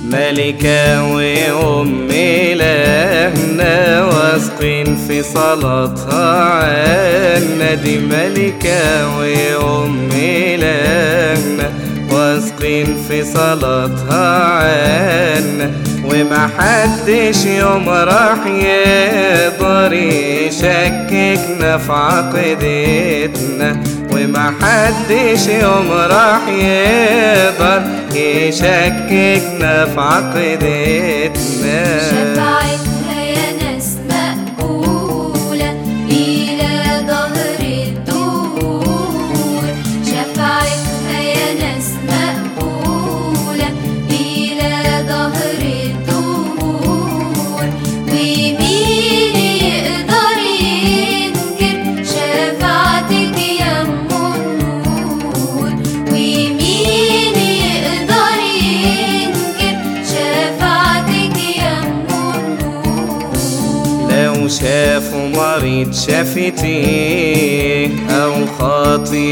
ملكة وأم إلهنا واثقين في صلاتها عنا دي ملكة وأم إلهنا واثقين في صلاتها عنا ومحدش يوم راح يقدر يشككنا في عقيدتنا ومحدش يوم راح يقدر يشككنا في عقيدتنا شفاعتها يا ناس مقبولة إلى ظهر الدور شفاعتها يا ناس مقبولة إلى ظهر الدور ومين يقدر ينكر شفاعتك يا أم النور ومين يقدر ينكر شفاعتك يا أم النور لو شافوا مريض شافتيه أو خاطي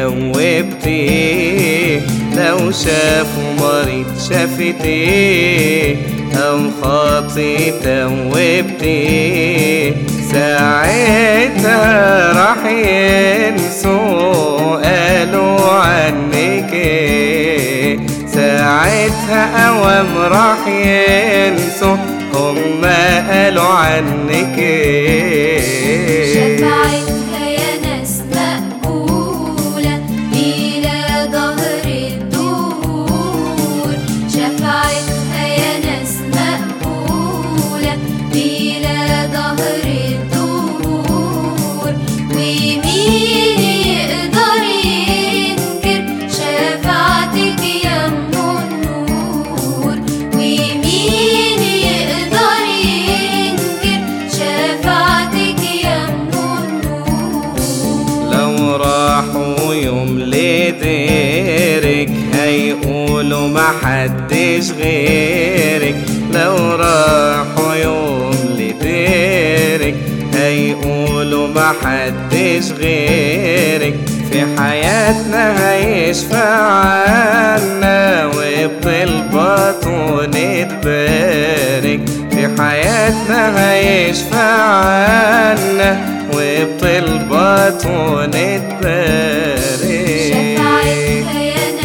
توبتيه لو شافوا مريض شافتيه أو خاطي توبتيه ساعتها راح ينسوا قالوا عنك إيه ساعتها أوام راح ينسوا هما قالوا عنك إيه شفاعتها يا ناس مقبولة إلى ظهر الدور شفاعتها يا ناس مقبولة إلى ظهر الدور ومين يقدر ينكر شفاعتك يا أم النور ومين يقدر ينكر شفاعتك يا أم النور لو راحوا يوم لديرك هيقولوا محدش غيرك لو راحوا يوم لديرك هيقولوا محدش غيرك في حياتنا هيشفع عنا وبطلباته نتبارك في حياتنا هيشفع عنا وبطلباته نتبارك شفاعتها يا